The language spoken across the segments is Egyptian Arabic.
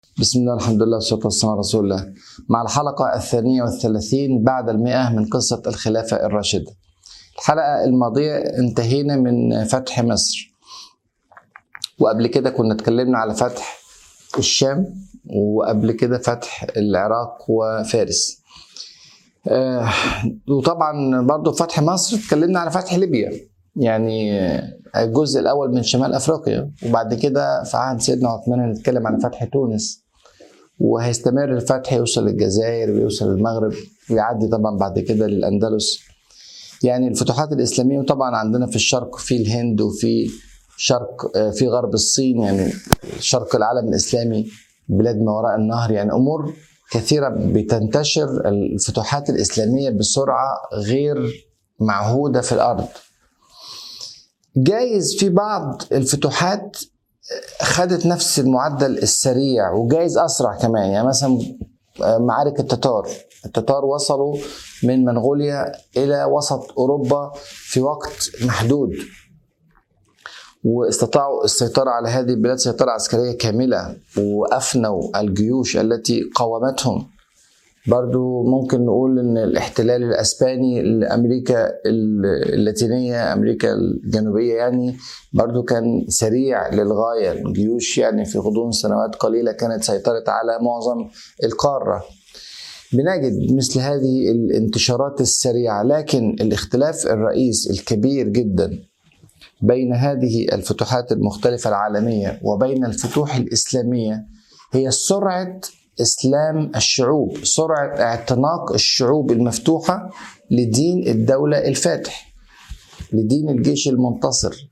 بسم الله الحمد لله والصلاة والسلام على رسول الله مع الحلقة الثانية والثلاثين بعد المئة من قصة الخلافة الراشدة الحلقة الماضية انتهينا من فتح مصر وقبل كده كنا اتكلمنا على فتح الشام وقبل كده فتح العراق وفارس آه وطبعا برضو فتح مصر اتكلمنا على فتح ليبيا يعني الجزء الاول من شمال افريقيا وبعد كده في عهد سيدنا عثمان هنتكلم عن فتح تونس وهيستمر الفتح يوصل للجزائر ويوصل للمغرب ويعدي طبعا بعد كده للاندلس يعني الفتوحات الاسلاميه وطبعا عندنا في الشرق في الهند وفي شرق في غرب الصين يعني شرق العالم الاسلامي بلاد ما وراء النهر يعني امور كثيره بتنتشر الفتوحات الاسلاميه بسرعه غير معهوده في الارض جايز في بعض الفتوحات خدت نفس المعدل السريع وجايز اسرع كمان يعني مثلا معارك التتار التتار وصلوا من منغوليا الى وسط اوروبا في وقت محدود واستطاعوا السيطرة على هذه البلاد سيطرة عسكرية كاملة وأفنوا الجيوش التي قاومتهم برضو ممكن نقول ان الاحتلال الاسباني لامريكا اللاتينيه امريكا الجنوبيه يعني برضو كان سريع للغايه الجيوش يعني في غضون سنوات قليله كانت سيطرت على معظم القاره بنجد مثل هذه الانتشارات السريعه لكن الاختلاف الرئيس الكبير جدا بين هذه الفتوحات المختلفه العالميه وبين الفتوح الاسلاميه هي سرعه اسلام الشعوب سرعه اعتناق الشعوب المفتوحه لدين الدوله الفاتح لدين الجيش المنتصر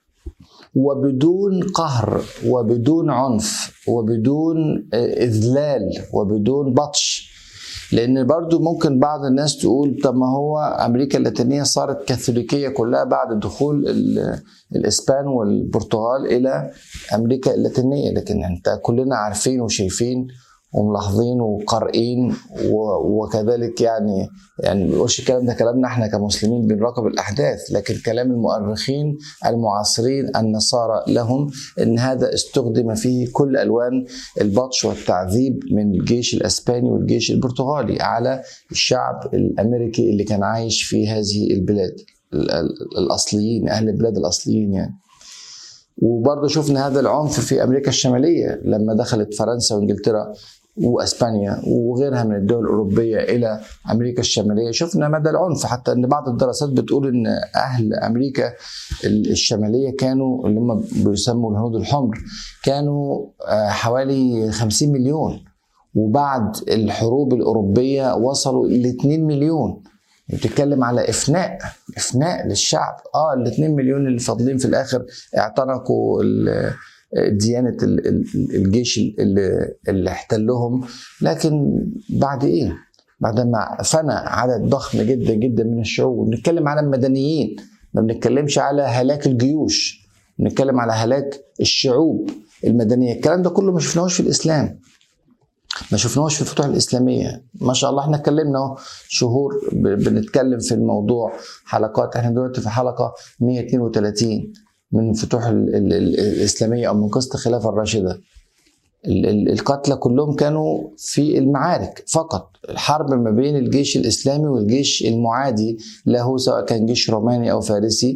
وبدون قهر وبدون عنف وبدون اذلال وبدون بطش لان برضو ممكن بعض الناس تقول طب ما هو امريكا اللاتينيه صارت كاثوليكيه كلها بعد دخول الاسبان والبرتغال الى امريكا اللاتينيه لكن انت كلنا عارفين وشايفين وملاحظين وقارئين وكذلك يعني يعني ما بيقولش الكلام ده كلامنا احنا كمسلمين بنراقب الاحداث لكن كلام المؤرخين المعاصرين النصارى لهم ان هذا استخدم فيه كل الوان البطش والتعذيب من الجيش الاسباني والجيش البرتغالي على الشعب الامريكي اللي كان عايش في هذه البلاد الاصليين اهل البلاد الاصليين يعني وبرضه شفنا هذا العنف في امريكا الشماليه لما دخلت فرنسا وانجلترا واسبانيا وغيرها من الدول الاوروبيه الى امريكا الشماليه شفنا مدى العنف حتى ان بعض الدراسات بتقول ان اهل امريكا الشماليه كانوا اللي هم بيسموا الهنود الحمر كانوا حوالي 50 مليون وبعد الحروب الاوروبيه وصلوا الى 2 مليون بتتكلم على افناء افناء للشعب اه ال 2 مليون اللي فاضلين في الاخر اعتنقوا ديانه الجيش اللي, اللي احتلهم لكن بعد ايه؟ بعد ما فنى عدد ضخم جدا جدا من الشعوب بنتكلم على المدنيين ما بنتكلمش على هلاك الجيوش بنتكلم على هلاك الشعوب المدنيه الكلام ده كله ما شفناهوش في الاسلام ما شفناهوش في الفتوح الاسلاميه ما شاء الله احنا اتكلمنا شهور بنتكلم في الموضوع حلقات احنا دلوقتي في حلقه 132 من الفتوح الاسلاميه او من قصه الخلافه الراشده القتلى كلهم كانوا في المعارك فقط الحرب ما بين الجيش الاسلامي والجيش المعادي له سواء كان جيش روماني او فارسي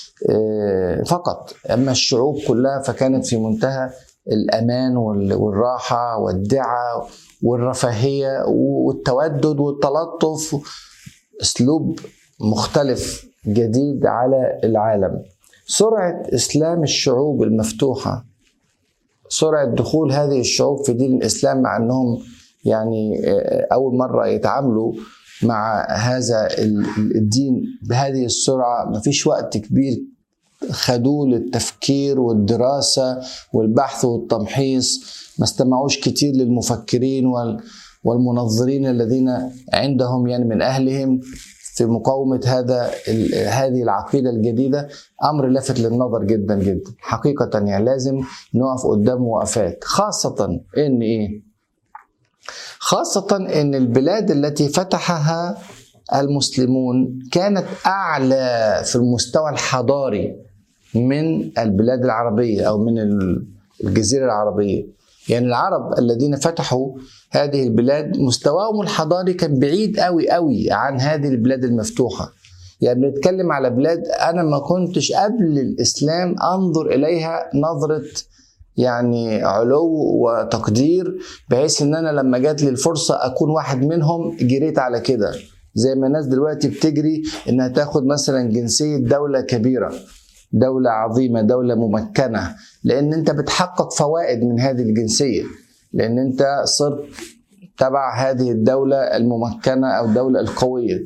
فقط اما الشعوب كلها فكانت في منتهى الامان والراحه والدعه والرفاهيه والتودد والتلطف اسلوب مختلف جديد على العالم سرعه اسلام الشعوب المفتوحه سرعه دخول هذه الشعوب في دين الاسلام مع انهم يعني اول مره يتعاملوا مع هذا الدين بهذه السرعه مفيش وقت كبير خدوه للتفكير والدراسة والبحث والتمحيص ما استمعوش كتير للمفكرين والمنظرين الذين عندهم يعني من أهلهم في مقاومة هذا هذه العقيدة الجديدة أمر لافت للنظر جدا جدا حقيقة يعني لازم نقف قدامه وقفات خاصة إن إيه خاصة إن البلاد التي فتحها المسلمون كانت أعلى في المستوى الحضاري من البلاد العربية أو من الجزيرة العربية يعني العرب الذين فتحوا هذه البلاد مستواهم الحضاري كان بعيد قوي قوي عن هذه البلاد المفتوحه يعني بنتكلم على بلاد انا ما كنتش قبل الاسلام انظر اليها نظره يعني علو وتقدير بحيث ان انا لما جات لي الفرصه اكون واحد منهم جريت على كده زي ما الناس دلوقتي بتجري انها تاخد مثلا جنسيه دوله كبيره دولة عظيمة دولة ممكنة لأن أنت بتحقق فوائد من هذه الجنسية لأن أنت صرت تبع هذه الدولة الممكنة أو الدولة القوية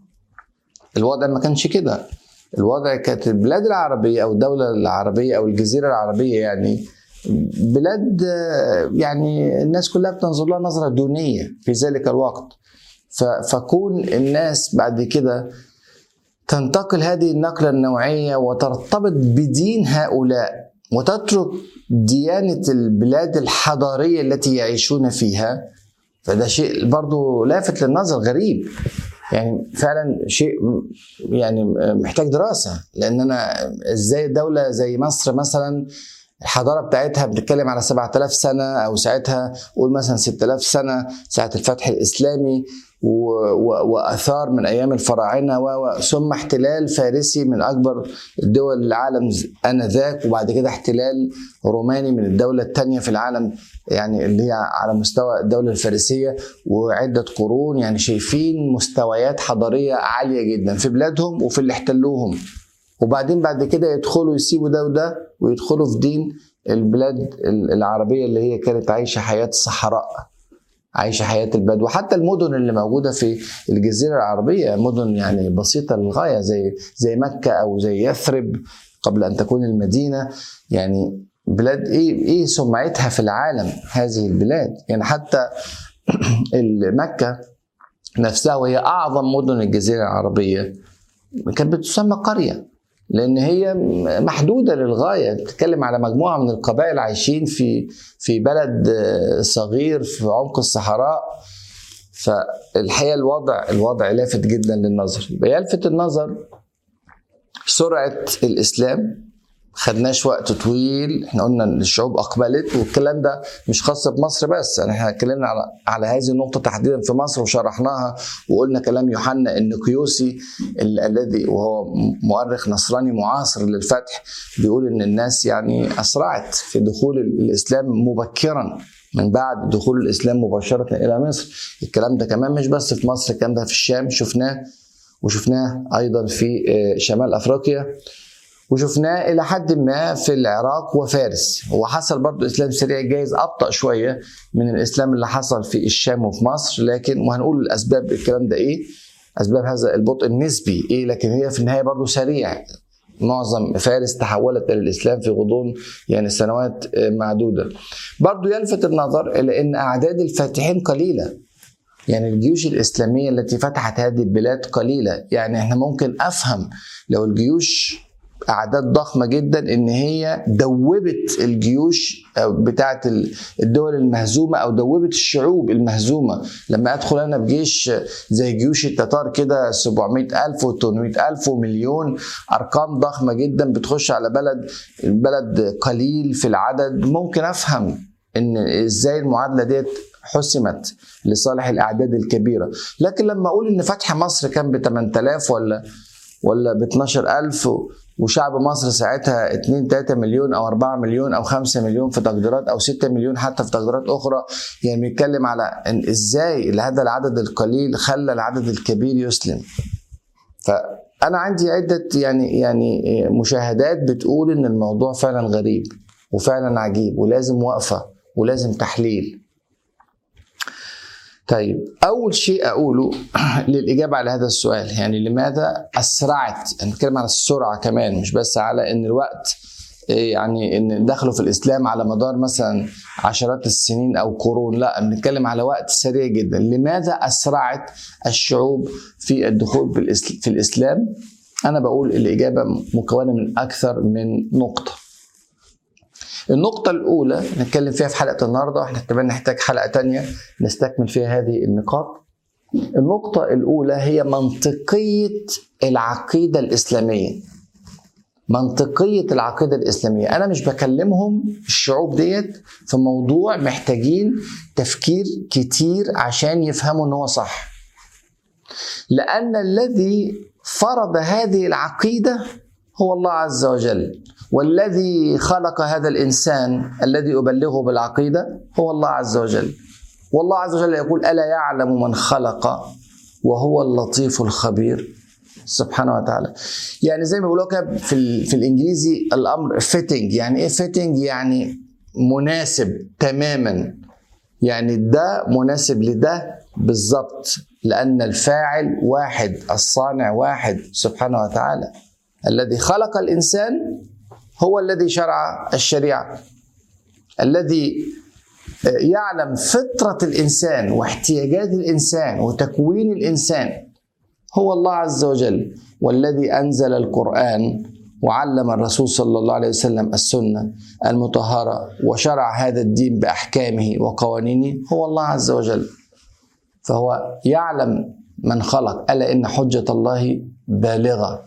الوضع ما كانش كده الوضع كانت البلاد العربية أو الدولة العربية أو الجزيرة العربية يعني بلاد يعني الناس كلها بتنظر لها نظرة دونية في ذلك الوقت فكون الناس بعد كده تنتقل هذه النقلة النوعية وترتبط بدين هؤلاء وتترك ديانة البلاد الحضارية التي يعيشون فيها فده شيء برضو لافت للنظر غريب يعني فعلا شيء يعني محتاج دراسة لأن أنا إزاي دولة زي مصر مثلا الحضاره بتاعتها بنتكلم على 7000 سنه او ساعتها قول مثلا 6000 سنه ساعه الفتح الاسلامي و... و... واثار من ايام الفراعنه و... ثم احتلال فارسي من اكبر دول العالم انذاك وبعد كده احتلال روماني من الدوله الثانيه في العالم يعني اللي هي على مستوى الدوله الفارسيه وعده قرون يعني شايفين مستويات حضاريه عاليه جدا في بلادهم وفي اللي احتلوهم وبعدين بعد كده يدخلوا يسيبوا ده وده ويدخلوا في دين البلاد العربية اللي هي كانت عايشة حياة الصحراء عايشة حياة البدو حتى المدن اللي موجودة في الجزيرة العربية مدن يعني بسيطة للغاية زي زي مكة أو زي يثرب قبل أن تكون المدينة يعني بلاد إيه إيه سمعتها في العالم هذه البلاد يعني حتى مكة نفسها وهي أعظم مدن الجزيرة العربية كانت بتسمى قرية لان هي محدوده للغايه بتتكلم على مجموعه من القبائل عايشين في في بلد صغير في عمق الصحراء فالحقيقه الوضع الوضع لافت جدا للنظر يلفت النظر سرعه الاسلام خدناش وقت طويل احنا قلنا ان الشعوب اقبلت والكلام ده مش خاص بمصر بس يعني احنا اتكلمنا على على هذه النقطه تحديدا في مصر وشرحناها وقلنا كلام يوحنا النقيوسي الذي وهو مؤرخ نصراني معاصر للفتح بيقول ان الناس يعني اسرعت في دخول الاسلام مبكرا من بعد دخول الاسلام مباشره الى مصر الكلام ده كمان مش بس في مصر الكلام ده في الشام شفناه وشفناه ايضا في شمال افريقيا وشفناه الى حد ما في العراق وفارس هو حصل برضه اسلام سريع جايز ابطا شويه من الاسلام اللي حصل في الشام وفي مصر لكن وهنقول الاسباب الكلام ده ايه اسباب هذا البطء النسبي ايه لكن هي في النهايه برضه سريع معظم فارس تحولت الى الاسلام في غضون يعني سنوات معدوده برضه يلفت النظر الى ان اعداد الفاتحين قليله يعني الجيوش الإسلامية التي فتحت هذه البلاد قليلة يعني احنا ممكن أفهم لو الجيوش اعداد ضخمه جدا ان هي دوبت الجيوش بتاعه الدول المهزومه او دوبت الشعوب المهزومه لما ادخل انا بجيش زي جيوش التتار كده 700000 و800000 ومليون ارقام ضخمه جدا بتخش على بلد البلد قليل في العدد ممكن افهم ان ازاي المعادله ديت حسمت لصالح الاعداد الكبيره لكن لما اقول ان فتح مصر كان ب 8000 ولا ولا ب 12000 وشعب مصر ساعتها 2 3 مليون او 4 مليون او 5 مليون في تقديرات او 6 مليون حتى في تقديرات اخرى يعني بنتكلم على ان ازاي هذا العدد القليل خلى العدد الكبير يسلم فانا عندي عده يعني يعني مشاهدات بتقول ان الموضوع فعلا غريب وفعلا عجيب ولازم وقفه ولازم تحليل طيب أول شيء أقوله للإجابة على هذا السؤال يعني لماذا أسرعت نتكلم على السرعة كمان مش بس على إن الوقت يعني ان دخلوا في الاسلام على مدار مثلا عشرات السنين او قرون لا بنتكلم على وقت سريع جدا لماذا اسرعت الشعوب في الدخول في الاسلام انا بقول الاجابه مكونه من اكثر من نقطه النقطة الأولى نتكلم فيها في حلقة النهاردة واحنا كمان نحتاج حلقة تانية نستكمل فيها هذه النقاط النقطة الأولى هي منطقية العقيدة الإسلامية منطقية العقيدة الإسلامية أنا مش بكلمهم الشعوب ديت في موضوع محتاجين تفكير كتير عشان يفهموا إن هو صح لأن الذي فرض هذه العقيدة هو الله عز وجل والذي خلق هذا الإنسان الذي أبلغه بالعقيدة هو الله عز وجل والله عز وجل يقول ألا يعلم من خلق وهو اللطيف الخبير سبحانه وتعالى يعني زي ما بيقولوا كده في, في الانجليزي الامر فيتنج يعني ايه فيتنج يعني مناسب تماما يعني ده مناسب لده بالظبط لان الفاعل واحد الصانع واحد سبحانه وتعالى الذي خلق الانسان هو الذي شرع الشريعه الذي يعلم فطره الانسان واحتياجات الانسان وتكوين الانسان هو الله عز وجل والذي انزل القران وعلم الرسول صلى الله عليه وسلم السنه المطهره وشرع هذا الدين باحكامه وقوانينه هو الله عز وجل فهو يعلم من خلق الا ان حجه الله بالغه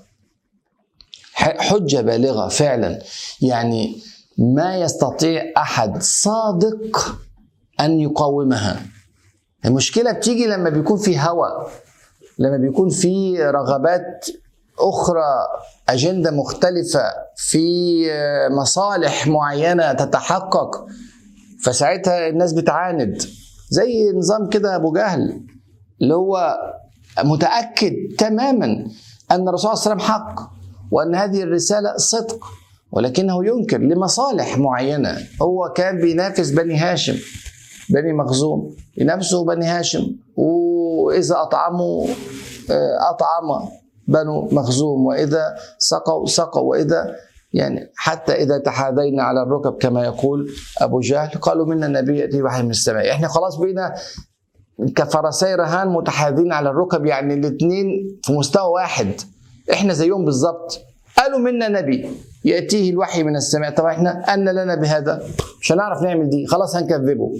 حجه بالغه فعلا يعني ما يستطيع احد صادق ان يقاومها المشكله بتيجي لما بيكون في هوى لما بيكون في رغبات اخرى اجنده مختلفه في مصالح معينه تتحقق فساعتها الناس بتعاند زي نظام كده ابو جهل اللي هو متاكد تماما ان الرسول صلى الله عليه وسلم حق وان هذه الرساله صدق ولكنه ينكر لمصالح معينه هو كان بينافس بني هاشم بني مخزوم ينافسوا بني هاشم واذا اطعموا اطعم بنو مخزوم واذا سقوا سقوا واذا يعني حتى اذا تحاذينا على الركب كما يقول ابو جهل قالوا منا النبي ياتي وحي من السماء احنا خلاص بقينا كفرسي رهان متحاذين على الركب يعني الاثنين في مستوى واحد احنا زيهم بالظبط قالوا منا نبي ياتيه الوحي من السماء طب احنا ان لنا بهذا مش هنعرف نعمل دي خلاص هنكذبه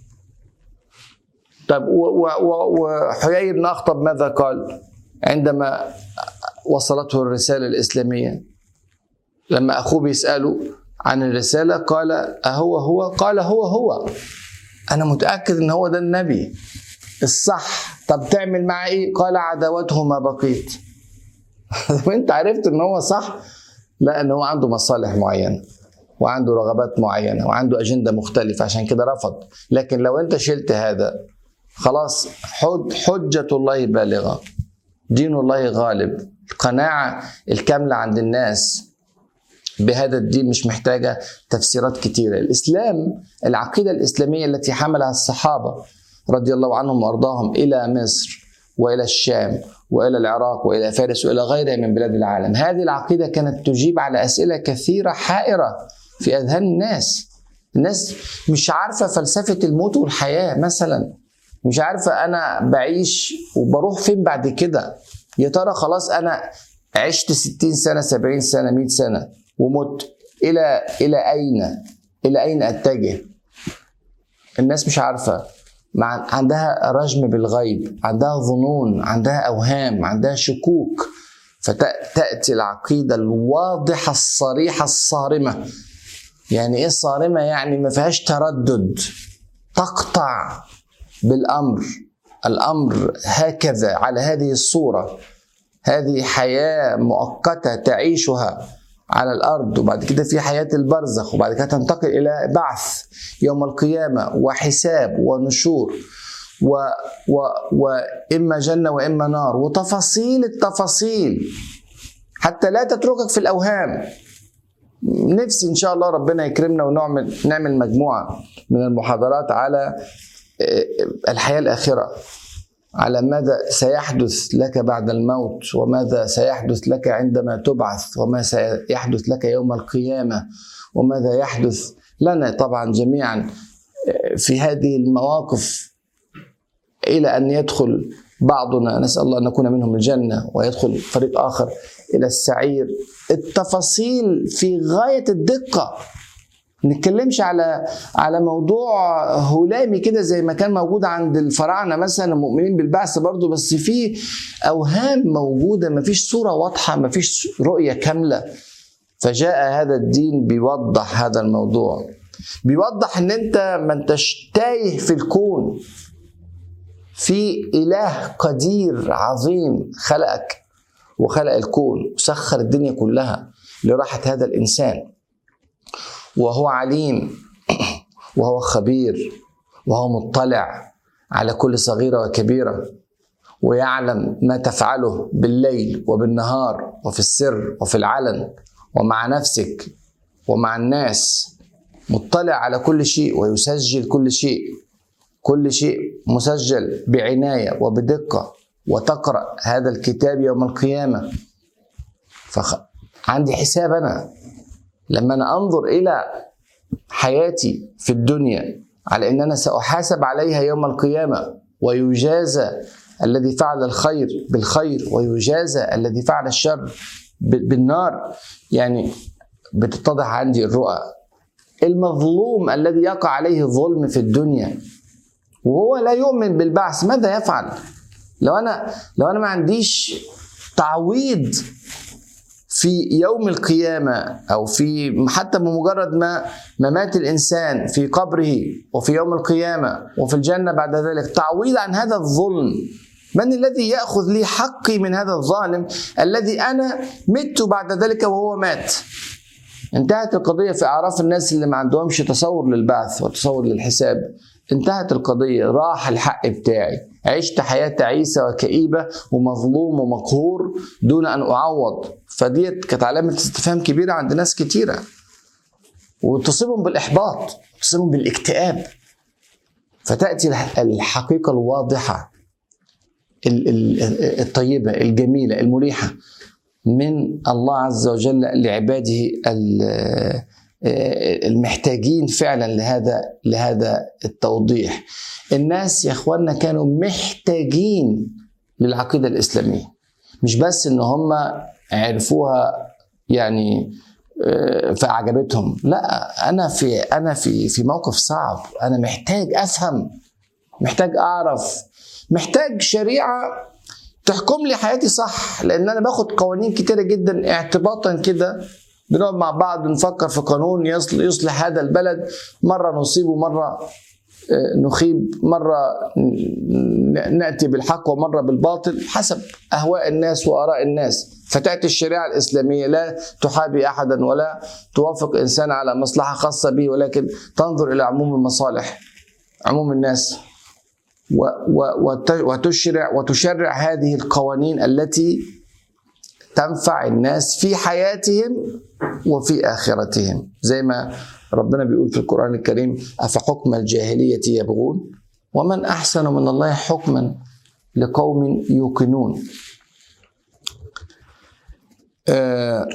طب وحيي بن اخطب ماذا قال عندما وصلته الرساله الاسلاميه لما اخوه بيساله عن الرساله قال اهو هو قال هو هو انا متاكد ان هو ده النبي الصح طب تعمل معاه ايه قال عداوته ما بقيت وانت عرفت ان هو صح لا ان هو عنده مصالح معينه وعنده رغبات معينه وعنده اجنده مختلفه عشان كده رفض لكن لو انت شلت هذا خلاص حج حجه الله بالغه دين الله غالب القناعه الكامله عند الناس بهذا الدين مش محتاجه تفسيرات كتيره الاسلام العقيده الاسلاميه التي حملها الصحابه رضي الله عنهم وارضاهم الى مصر والى الشام والى العراق والى فارس والى غيرها من بلاد العالم هذه العقيده كانت تجيب على اسئله كثيره حائره في اذهان الناس الناس مش عارفه فلسفه الموت والحياه مثلا مش عارفه انا بعيش وبروح فين بعد كده يا ترى خلاص انا عشت 60 سنه 70 سنه 100 سنه ومت الى الى اين الى اين اتجه الناس مش عارفه مع عندها رجم بالغيب عندها ظنون عندها اوهام عندها شكوك فتاتي العقيده الواضحه الصريحه الصارمه يعني ايه صارمه يعني ما فيهاش تردد تقطع بالامر الامر هكذا على هذه الصوره هذه حياه مؤقته تعيشها على الارض وبعد كده في حياه البرزخ وبعد كده تنتقل الى بعث يوم القيامه وحساب ونشور و و واما جنه واما نار وتفاصيل التفاصيل حتى لا تتركك في الاوهام نفسي ان شاء الله ربنا يكرمنا ونعمل نعمل مجموعه من المحاضرات على الحياه الاخره على ماذا سيحدث لك بعد الموت وماذا سيحدث لك عندما تبعث وما سيحدث لك يوم القيامه وماذا يحدث لنا طبعا جميعا في هذه المواقف الى ان يدخل بعضنا نسال الله ان نكون منهم الجنه ويدخل فريق اخر الى السعير التفاصيل في غايه الدقه نتكلمش على على موضوع هلامي كده زي ما كان موجود عند الفراعنه مثلا المؤمنين بالبعث برضو بس في اوهام موجوده ما فيش صوره واضحه ما فيش رؤيه كامله فجاء هذا الدين بيوضح هذا الموضوع بيوضح ان انت ما انتش تايه في الكون في اله قدير عظيم خلقك وخلق الكون وسخر الدنيا كلها لراحه هذا الانسان وهو عليم وهو خبير وهو مطلع على كل صغيره وكبيره ويعلم ما تفعله بالليل وبالنهار وفي السر وفي العلن ومع نفسك ومع الناس مطلع على كل شيء ويسجل كل شيء كل شيء مسجل بعنايه وبدقه وتقرا هذا الكتاب يوم القيامه فخ... عندي حساب انا لما انا انظر الى حياتي في الدنيا على ان انا ساحاسب عليها يوم القيامه ويجازى الذي فعل الخير بالخير ويجازى الذي فعل الشر بالنار يعني بتتضح عندي الرؤى المظلوم الذي يقع عليه الظلم في الدنيا وهو لا يؤمن بالبعث ماذا يفعل لو انا لو انا ما عنديش تعويض في يوم القيامة أو في حتى بمجرد ما ما مات الإنسان في قبره وفي يوم القيامة وفي الجنة بعد ذلك تعويض عن هذا الظلم من الذي يأخذ لي حقي من هذا الظالم الذي أنا مت بعد ذلك وهو مات انتهت القضية في أعراف الناس اللي ما عندهمش تصور للبعث وتصور للحساب انتهت القضية راح الحق بتاعي عشت حياة تعيسة وكئيبة ومظلوم ومقهور دون أن أعوض فديت كانت علامة استفهام كبيرة عند ناس كتيرة وتصيبهم بالإحباط تصيبهم بالاكتئاب فتأتي الحقيقة الواضحة الطيبة الجميلة المريحة من الله عز وجل لعباده المحتاجين فعلا لهذا لهذا التوضيح الناس يا اخواننا كانوا محتاجين للعقيده الاسلاميه مش بس ان هم عرفوها يعني فاعجبتهم لا انا في انا في في موقف صعب انا محتاج افهم محتاج اعرف محتاج شريعه تحكم لي حياتي صح لان انا باخد قوانين كتيره جدا اعتباطا كده بنقعد مع بعض نفكر في قانون يصلح هذا البلد مره نصيب ومره نخيب مرة نأتي بالحق ومرة بالباطل حسب أهواء الناس وآراء الناس فتأتي الشريعة الإسلامية لا تحابي أحدا ولا توافق إنسان على مصلحة خاصة به ولكن تنظر إلى عموم المصالح عموم الناس وتشرع وتشرع هذه القوانين التي تنفع الناس في حياتهم وفي آخرتهم زي ما ربنا بيقول في القرآن الكريم أفحكم الجاهلية يبغون ومن أحسن من الله حكما لقوم يوقنون آه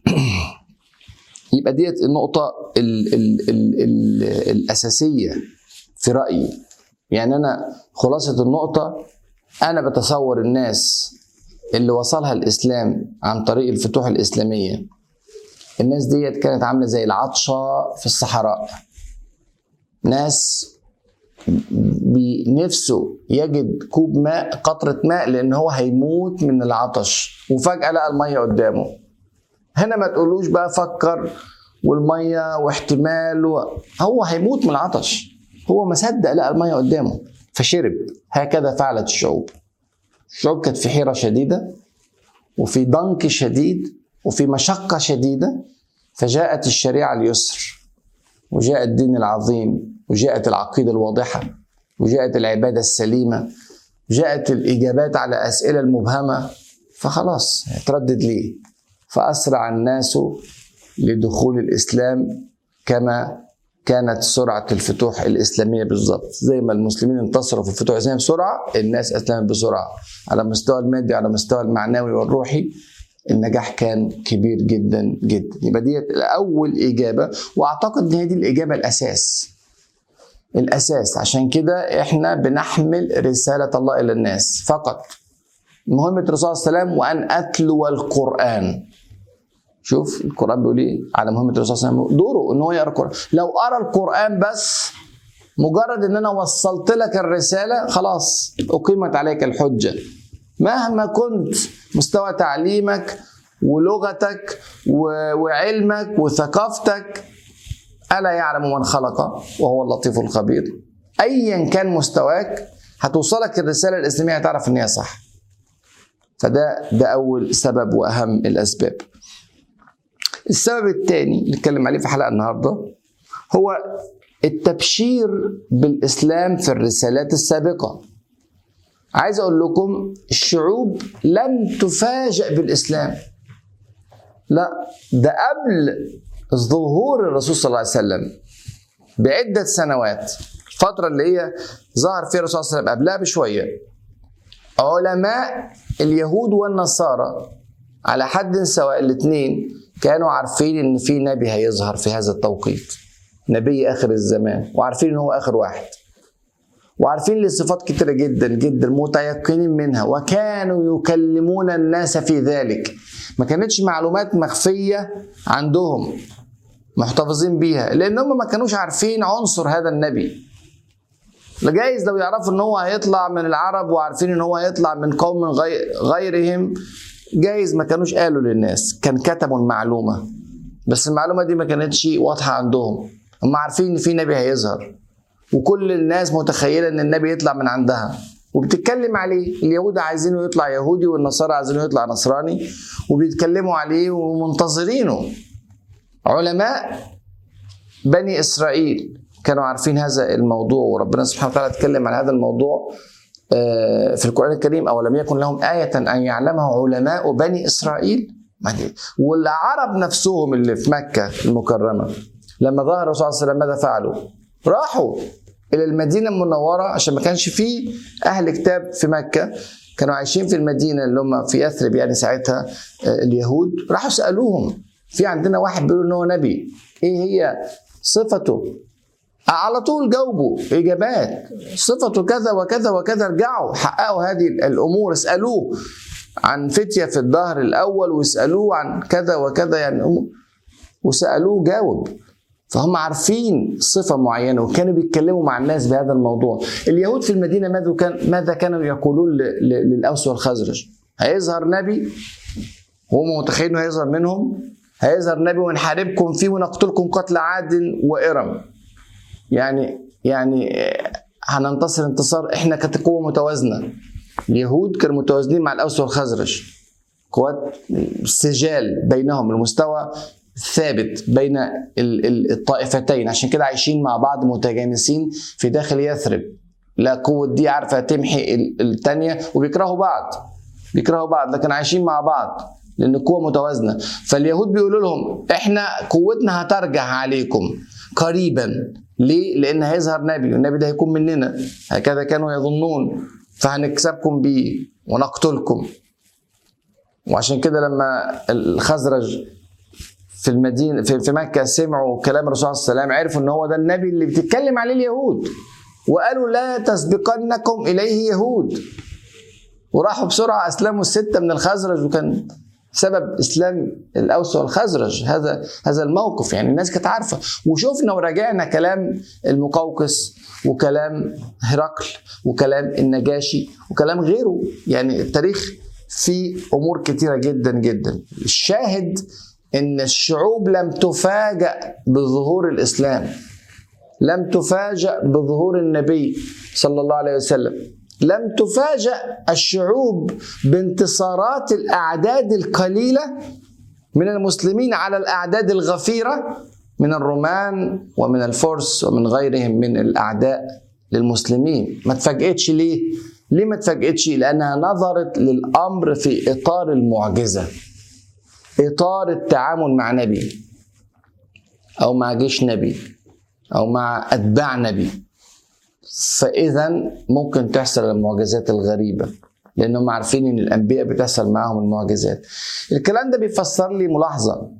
يبقى ديت النقطة ال ال ال ال الأساسية في رأيي يعني أنا خلاصة النقطة أنا بتصور الناس اللي وصلها الإسلام عن طريق الفتوح الإسلامية الناس ديت كانت عامله زي العطشه في الصحراء ناس بنفسه يجد كوب ماء قطرة ماء لأن هو هيموت من العطش وفجأة لقى المية قدامه هنا ما تقولوش بقى فكر والمية واحتمال و... هو هيموت من العطش هو ما صدق لقى المية قدامه فشرب هكذا فعلت الشعوب الشعوب كانت في حيرة شديدة وفي ضنك شديد وفي مشقة شديدة فجاءت الشريعة اليسر وجاء الدين العظيم وجاءت العقيدة الواضحة وجاءت العبادة السليمة جاءت الإجابات على أسئلة المبهمة فخلاص تردد ليه فأسرع الناس لدخول الإسلام كما كانت سرعة الفتوح الإسلامية بالضبط زي ما المسلمين انتصروا في الفتوح الإسلامية بسرعة الناس أسلمت بسرعة على مستوى المادي على مستوى المعنوي والروحي النجاح كان كبير جدا جدا يبقى ديت اول اجابه واعتقد ان هي دي الاجابه الاساس الاساس عشان كده احنا بنحمل رساله الله الى الناس فقط مهمه الرسول صلى الله عليه وسلم وان اتلو القران شوف القران بيقول ايه على مهمه الرسول صلى الله عليه وسلم دوره ان هو يقرا القران لو قرا القران بس مجرد ان انا وصلت لك الرساله خلاص اقيمت عليك الحجه مهما كنت مستوى تعليمك ولغتك وعلمك وثقافتك الا يعلم من خلق وهو اللطيف الخبير ايا كان مستواك هتوصلك الرساله الاسلاميه هتعرف ان هي صح فده ده اول سبب واهم الاسباب السبب الثاني اللي نتكلم عليه في حلقه النهارده هو التبشير بالاسلام في الرسالات السابقه عايز اقول لكم الشعوب لم تفاجأ بالاسلام لا ده قبل ظهور الرسول صلى الله عليه وسلم بعدة سنوات الفترة اللي هي ظهر فيها الرسول صلى الله عليه وسلم قبلها بشوية علماء اليهود والنصارى على حد سواء الاثنين كانوا عارفين ان في نبي هيظهر في هذا التوقيت نبي اخر الزمان وعارفين ان هو اخر واحد وعارفين له صفات كتيره جدا جدا متيقنين منها وكانوا يكلمون الناس في ذلك ما كانتش معلومات مخفيه عندهم محتفظين بيها لان هم ما كانوش عارفين عنصر هذا النبي لجايز لو يعرفوا ان هو هيطلع من العرب وعارفين ان هو هيطلع من قوم غيرهم جايز ما كانوش قالوا للناس كان كتبوا المعلومه بس المعلومه دي ما كانتش واضحه عندهم هم عارفين ان في نبي هيظهر وكل الناس متخيله ان النبي يطلع من عندها وبتتكلم عليه اليهود عايزينه يطلع يهودي والنصارى عايزينه يطلع نصراني وبيتكلموا عليه ومنتظرينه علماء بني اسرائيل كانوا عارفين هذا الموضوع وربنا سبحانه وتعالى اتكلم عن هذا الموضوع آه، في القران الكريم او لم يكن لهم ايه ان يعلمه علماء بني اسرائيل والعرب نفسهم اللي في مكه المكرمه لما ظهر الرسول صلى الله عليه وسلم ماذا فعلوا؟ راحوا الى المدينه المنوره عشان ما كانش فيه اهل كتاب في مكه كانوا عايشين في المدينه اللي هم في يثرب يعني ساعتها آه، اليهود راحوا سالوهم في عندنا واحد بيقول ان هو نبي ايه هي صفته على طول جاوبوا اجابات صفته كذا وكذا وكذا ارجعوا حققوا هذه الامور اسالوه عن فتيه في الظهر الاول واسالوه عن كذا وكذا يعني وسالوه جاوب فهم عارفين صفة معينة وكانوا بيتكلموا مع الناس بهذا الموضوع اليهود في المدينة ماذا, كان ماذا كانوا يقولون للأوس والخزرج هيظهر نبي هم متخيلين انه هيظهر منهم هيظهر نبي ونحاربكم فيه ونقتلكم قتل عاد وإرم يعني يعني هننتصر انتصار احنا كانت قوة متوازنة اليهود كانوا متوازنين مع الأوس والخزرج قوات سجال بينهم المستوى ثابت بين الطائفتين عشان كده عايشين مع بعض متجانسين في داخل يثرب لا قوة دي عارفة تمحي التانية وبيكرهوا بعض بيكرهوا بعض لكن عايشين مع بعض لأن القوة متوازنة فاليهود بيقولوا لهم احنا قوتنا هترجع عليكم قريبا ليه؟ لأن هيظهر نبي والنبي ده هيكون مننا هكذا كانوا يظنون فهنكسبكم بيه ونقتلكم وعشان كده لما الخزرج في المدينه في, في مكه سمعوا كلام الرسول صلى الله عليه وسلم عرفوا ان هو ده النبي اللي بتتكلم عليه اليهود وقالوا لا تسبقنكم اليه يهود وراحوا بسرعه اسلموا السته من الخزرج وكان سبب اسلام الاوس والخزرج هذا هذا الموقف يعني الناس كانت عارفه وشفنا وراجعنا كلام المقوقس وكلام هرقل وكلام النجاشي وكلام غيره يعني التاريخ فيه امور كثيره جدا جدا الشاهد ان الشعوب لم تفاجأ بظهور الاسلام لم تفاجأ بظهور النبي صلى الله عليه وسلم لم تفاجأ الشعوب بانتصارات الاعداد القليله من المسلمين على الاعداد الغفيره من الرومان ومن الفرس ومن غيرهم من الاعداء للمسلمين ما تفاجئتش ليه ليه ما تفاجئتش لانها نظرت للامر في اطار المعجزه اطار التعامل مع نبي او مع جيش نبي او مع اتباع نبي فاذا ممكن تحصل المعجزات الغريبه لانهم عارفين ان الانبياء بتحصل معاهم المعجزات الكلام ده بيفسر لي ملاحظه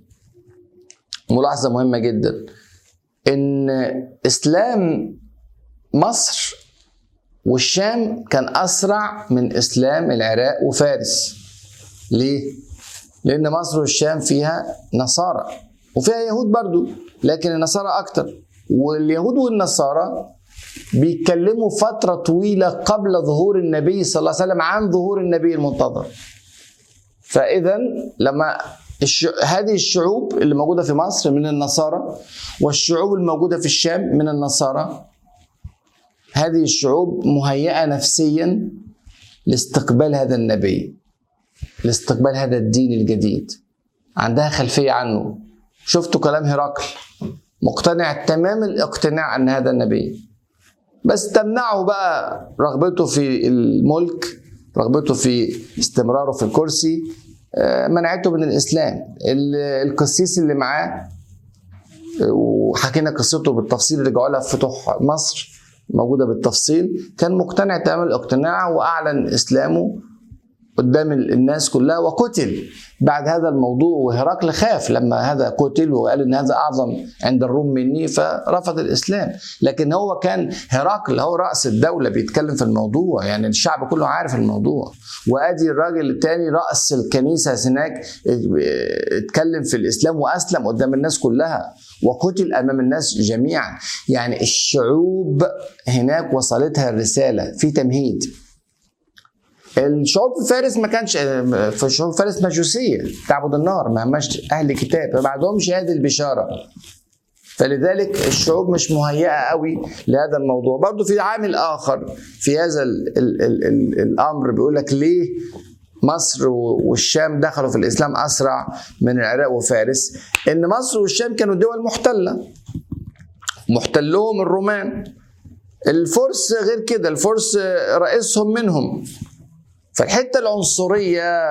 ملاحظه مهمه جدا ان اسلام مصر والشام كان اسرع من اسلام العراق وفارس ليه لان مصر والشام فيها نصارى وفيها يهود برضو لكن النصارى اكتر واليهود والنصارى بيتكلموا فترة طويلة قبل ظهور النبي صلى الله عليه وسلم عن ظهور النبي المنتظر فاذا لما الش... هذه الشعوب اللي موجوده في مصر من النصارى والشعوب الموجوده في الشام من النصارى هذه الشعوب مهيئه نفسيا لاستقبال هذا النبي لاستقبال هذا الدين الجديد عندها خلفيه عنه شفتوا كلام هرقل مقتنع تمام الاقتناع ان هذا النبي بس تمنعه بقى رغبته في الملك رغبته في استمراره في الكرسي آه، منعته من الاسلام القسيس اللي معاه وحكينا قصته بالتفصيل رجعوا لها في فتوح مصر موجوده بالتفصيل كان مقتنع تمام الاقتناع واعلن اسلامه قدام الناس كلها وقتل بعد هذا الموضوع وهرقل خاف لما هذا قتل وقال ان هذا اعظم عند الروم مني فرفض الاسلام لكن هو كان هرقل هو راس الدوله بيتكلم في الموضوع يعني الشعب كله عارف الموضوع وادي الراجل الثاني راس الكنيسه هناك اتكلم في الاسلام واسلم قدام الناس كلها وقتل امام الناس جميعا يعني الشعوب هناك وصلتها الرساله في تمهيد الشعوب في فارس ما كانش في شعوب فارس مجوسيه تعبد النار ما هماش اهل كتاب ما عندهمش هذه البشاره فلذلك الشعوب مش مهيئه قوي لهذا الموضوع برضو في عامل اخر في هذا ال ال ال ال الامر بيقول لك ليه مصر والشام دخلوا في الاسلام اسرع من العراق وفارس ان مصر والشام كانوا دول محتله محتلهم الرومان الفرس غير كده الفرس رئيسهم منهم فالحته العنصريه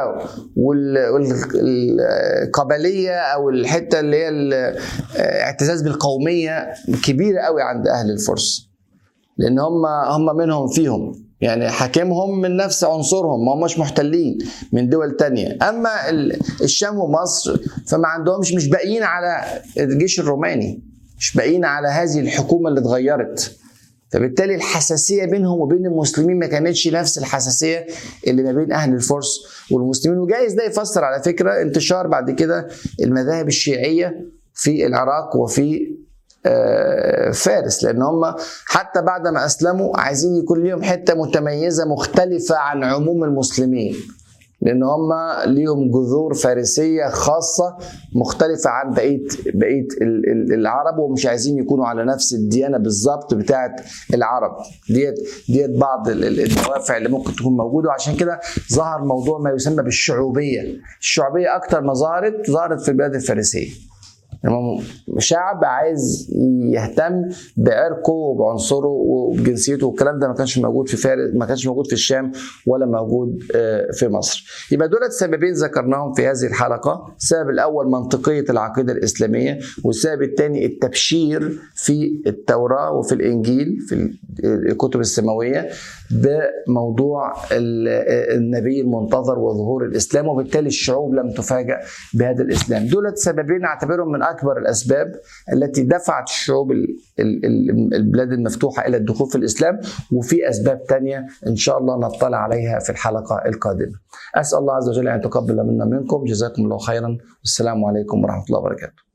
والقبليه او الحته اللي هي الاعتزاز بالقوميه كبيره قوي عند اهل الفرس لان هم هم منهم فيهم يعني حاكمهم من نفس عنصرهم ما هماش محتلين من دول تانية أما الشام ومصر فما عندهمش مش باقيين على الجيش الروماني مش باقيين على هذه الحكومة اللي اتغيرت فبالتالي الحساسيه بينهم وبين المسلمين ما كانتش نفس الحساسيه اللي ما بين اهل الفرس والمسلمين وجايز ده يفسر على فكره انتشار بعد كده المذاهب الشيعيه في العراق وفي فارس لان هم حتى بعد ما اسلموا عايزين يكون ليهم حته متميزه مختلفه عن عموم المسلمين لان هم ليهم جذور فارسيه خاصه مختلفه عن بقيه بقيه العرب ومش عايزين يكونوا على نفس الديانه بالظبط بتاعه العرب ديت ديت بعض الدوافع اللي ممكن تكون موجوده وعشان كده ظهر موضوع ما يسمى بالشعوبيه الشعوبيه اكتر ما ظهرت ظهرت في البلاد الفارسيه شعب عايز يهتم بعرقه وبعنصره وبجنسيته والكلام ده ما كانش موجود في فارس ما كانش موجود في الشام ولا موجود في مصر يبقى دولت سببين ذكرناهم في هذه الحلقه السبب الاول منطقيه العقيده الاسلاميه والسبب الثاني التبشير في التوراه وفي الانجيل في الكتب السماويه بموضوع النبي المنتظر وظهور الاسلام وبالتالي الشعوب لم تفاجأ بهذا الاسلام دولت سببين اعتبرهم من اكبر الاسباب التي دفعت الشعوب البلاد المفتوحه الى الدخول في الاسلام وفي اسباب تانية ان شاء الله نطلع عليها في الحلقه القادمه اسال الله عز وجل ان يتقبل منا منكم جزاكم الله خيرا والسلام عليكم ورحمه الله وبركاته